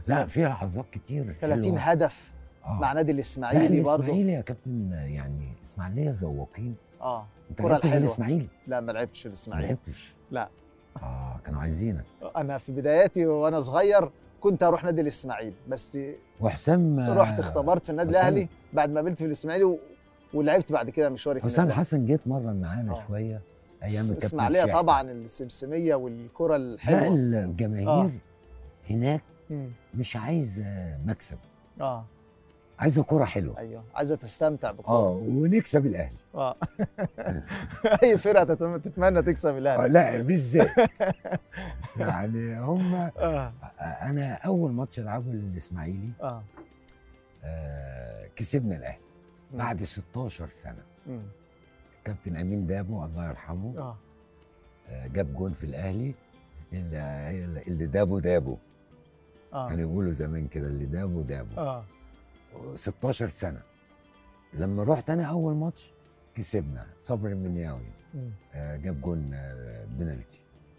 لا في لحظات كتير 30 حلوة. هدف آه. مع نادي لا الاسماعيلي برضه الاسماعيلي يا كابتن يعني اسماعيليه ذواقين اه انت الكرة لعبت في الحلوة. الاسماعيلي لا ما لعبتش في ما الاسماعيلي لعبتش لا. اه كانوا عايزينك انا في بداياتي وانا صغير كنت اروح نادي الاسماعيلي بس وحسام رحت اختبرت في النادي حسام- الاهلي بعد ما قابلت في الاسماعيلي و... ولعبت بعد كده مشواري في حسام النادي حسن جه اتمرن معانا آه. شويه ايام الكابتن الاسماعيليه الشاحن. طبعا السمسميه والكره لا الحلوه الجماهير آه. هناك مم. مش عايزه مكسب اه عايزه كوره حلوه ايوه عايزه تستمتع اه بالكوره ونكسب الاهلي اه اي فرقه تتم- تتمنى تكسب آه الاهلي لا بالذات يعني هم اه انا اول ماتش العبه للاسماعيلي اه آه كسبنا الاهلي بعد 16 سنه مم. كابتن امين دابو الله يرحمه اه آه جاب جون في الاهلي اللي, اللي دابو دابو اه كانوا يقولوا زمان كده اللي دابو دابو اه 16 سنه لما رحت انا اول ماتش كسبنا صبري المنياوي مم. آه، جاب جون آه، بنالتي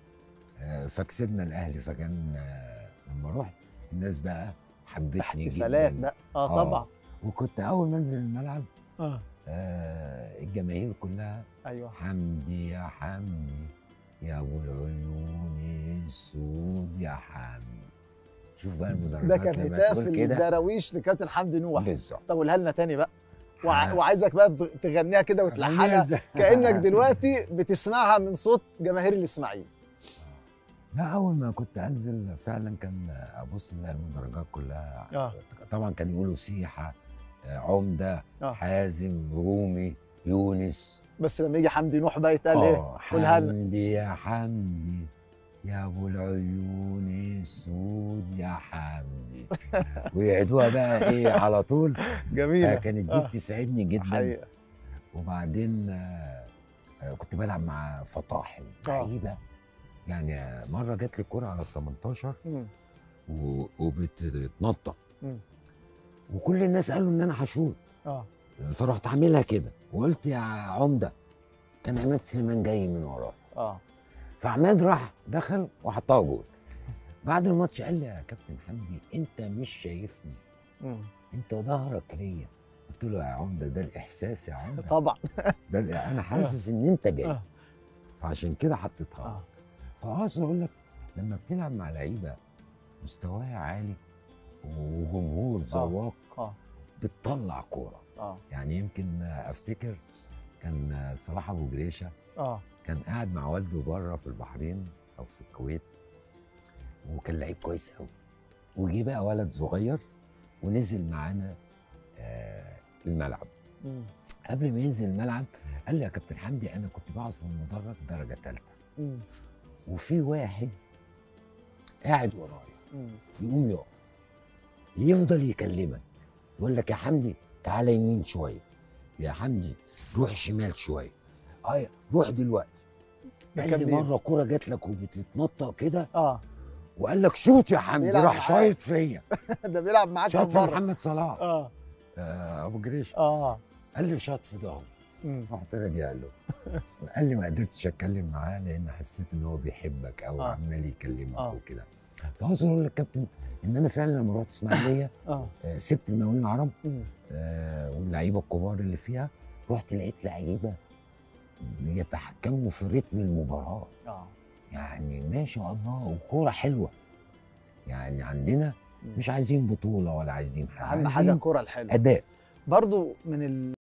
آه، فكسبنا الاهلي فكان آه، لما رحت الناس بقى حبتني احتفالات جدا بقى اه آه. طبعا وكنت اول ما انزل الملعب اه آه، الجماهير كلها ايوه حمدي يا حمدي يا ابو العيون السود يا حمدي شوف بقى المدرجات ده كان لما هتاف تقول كده الدراويش لكابتن حمدي نوح بالظبط طب قولها لنا تاني بقى وع... ح- وعايزك بقى تغ- تغنيها كده وتلحنها كانك دلوقتي بسمعها من صوت جماهير الاسماعيلي لا اول ما كنت انزل فعلا كان ابص الاقي المدرجات كلها آه. طبعا كانوا يقولوا سيحه آه، عمده آه. حازم رومي يونس بس لما يجي حمدي نوح بقى يتقال ايه اه قولها لنا. حمدي يا حمدي يا ابو العيون السود يا حمدي ويعيدوها بقى ايه على طول جميله فكانت دي آه. بتسعدني جدا حقيقه وبعدين آه، آه، كنت بلعب مع فطاحل آه. لعيبه يعني آه، مره جات لي الكوره على ال 18 مم. و- وبتتنطط مم. وكل الناس قالوا ان انا هشوط اه فرحت عاملها كده وقلت يا عمده كان عماد سليمان جاي من وراه اه فعماد راح دخل وحطها جول بعد الماتش قال لي يا كابتن حمدي انت مش شايفني مم. انت ظهرك ليا قلت له يا عمده ده الاحساس يا عمده طبعا ده ال- انا حاسس ان انت جاي آه. فعشان كده حطيتها اه فاقصد اقول لك لما بتلعب مع لعيبه مستواها عالي وجمهور ذواق اه بتطلع كوره اه يعني يمكن افتكر كان صلاح ابو جريشه اه كان قاعد مع والده بره في البحرين او في الكويت وكان لعيب كويس قوي وجي بقى ولد صغير ونزل معانا آه، الملعب مم. قبل ما ينزل الملعب قال لي يا كابتن حمدي انا كنت بقعد في المدرج درجه ثالثه مم. وفي واحد قاعد ورايا مم. يقوم يقف يفضل يكلمك يقول لك يا حمدي تعالى يمين شويه يا حمدي روح شمال شويه اه روح دلوقتي ده قال كان لي بي- مره كوره جات لك وبتتنطط كده اه وقال لك شوت يا حمدي بيلعب راح معاك. شايط فيا ده بيلعب معاك شاط من في بره محمد صلاح اه آه ابو جريش اه قال لي شاط في ظهره مم. رحت راجع له قال لي ما قدرتش اتكلم معاه لان حسيت ان هو بيحبك او آه. عمال يكلمك آه. وكده فعاوز اقول لك كابتن ان انا فعلا لما رحت اسماعيليه اه آه، سبت المقاولين العرب مم. آه، واللعيبه الكبار اللي فيها رحت لقيت لعيبه يتحكموا في رتم المباراه اه يعني ما شاء الله وكوره حلوه يعني عندنا مم. مش عايزين بطوله ولا عايزين حاجه اهم حاجه عايزين الكره الحلوه اداء برضو من ال...